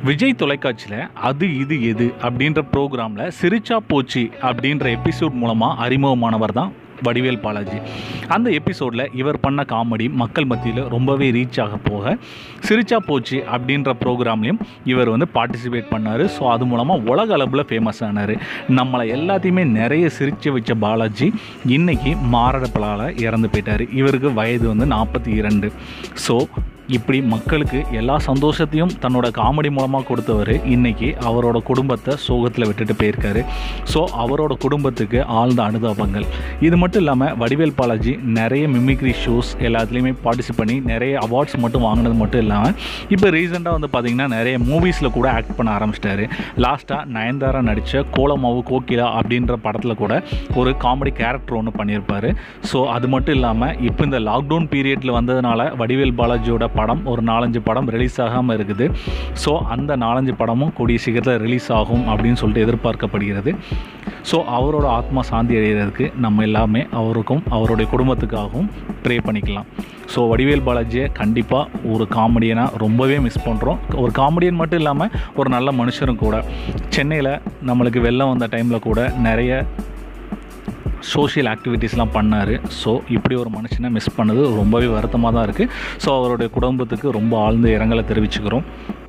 விஜய் தொலைக்காட்சியில் அது இது எது அப்படின்ற ப்ரோக்ராமில் சிரிச்சா போச்சு அப்படின்ற எபிசோட் மூலமாக அறிமுகமானவர் தான் வடிவேல் பாலாஜி அந்த எபிசோடில் இவர் பண்ண காமெடி மக்கள் மத்தியில் ரொம்பவே ரீச் ஆக போக சிரிச்சா போச்சு அப்படின்ற ப்ரோக்ராம்லேயும் இவர் வந்து பார்ட்டிசிபேட் பண்ணார் ஸோ அது மூலமாக உலக அளவில் ஃபேமஸ் ஆனார் நம்மளை எல்லாத்தையுமே நிறைய சிரிச்சு வச்ச பாலாஜி இன்னைக்கு மாரடைப்பலால் இறந்து போயிட்டார் இவருக்கு வயது வந்து நாற்பத்தி இரண்டு ஸோ இப்படி மக்களுக்கு எல்லா சந்தோஷத்தையும் தன்னோட காமெடி மூலமாக கொடுத்தவர் இன்னைக்கு அவரோட குடும்பத்தை சோகத்தில் விட்டுட்டு போயிருக்காரு ஸோ அவரோட குடும்பத்துக்கு ஆழ்ந்த அனுதாபங்கள் இது மட்டும் இல்லாமல் வடிவேல் பாலாஜி நிறைய மிமிக்ரி ஷோஸ் எல்லாத்துலேயுமே பார்ட்டிசிபேட் பண்ணி நிறைய அவார்ட்ஸ் மட்டும் வாங்கினது மட்டும் இல்லாமல் இப்போ ரீசெண்டாக வந்து பார்த்திங்கன்னா நிறைய மூவிஸில் கூட ஆக்ட் பண்ண ஆரம்பிச்சிட்டாரு லாஸ்ட்டாக நயன்தாரா நடித்த கோலமாவு கோகிலா அப்படின்ற படத்தில் கூட ஒரு காமெடி கேரக்டர் ஒன்று பண்ணியிருப்பார் ஸோ அது மட்டும் இல்லாமல் இப்போ இந்த லாக்டவுன் பீரியடில் வந்ததுனால வடிவேல் பாலாஜியோட படம் ஒரு நாலஞ்சு படம் ரிலீஸ் ஆகாமல் இருக்குது ஸோ அந்த நாலஞ்சு படமும் கூடிய சீக்கிரத்தில் ரிலீஸ் ஆகும் அப்படின்னு சொல்லிட்டு எதிர்பார்க்கப்படுகிறது ஸோ அவரோட ஆத்மா சாந்தி அடைகிறதுக்கு நம்ம எல்லாமே அவருக்கும் அவருடைய குடும்பத்துக்காகவும் ப்ரே பண்ணிக்கலாம் ஸோ வடிவேல் பாலாஜியை கண்டிப்பாக ஒரு காமெடியனாக ரொம்பவே மிஸ் பண்ணுறோம் ஒரு காமெடியன் மட்டும் இல்லாமல் ஒரு நல்ல மனுஷரும் கூட சென்னையில் நம்மளுக்கு வெள்ளம் வந்த டைமில் கூட நிறைய சோஷியல் ஆக்டிவிட்டீஸ்லாம் பண்ணார் ஸோ இப்படி ஒரு மனுஷனை மிஸ் பண்ணது ரொம்பவே வருத்தமாக தான் இருக்குது ஸோ அவருடைய குடும்பத்துக்கு ரொம்ப ஆழ்ந்த இரங்கலை தெரிவிச்சுக்கிறோம்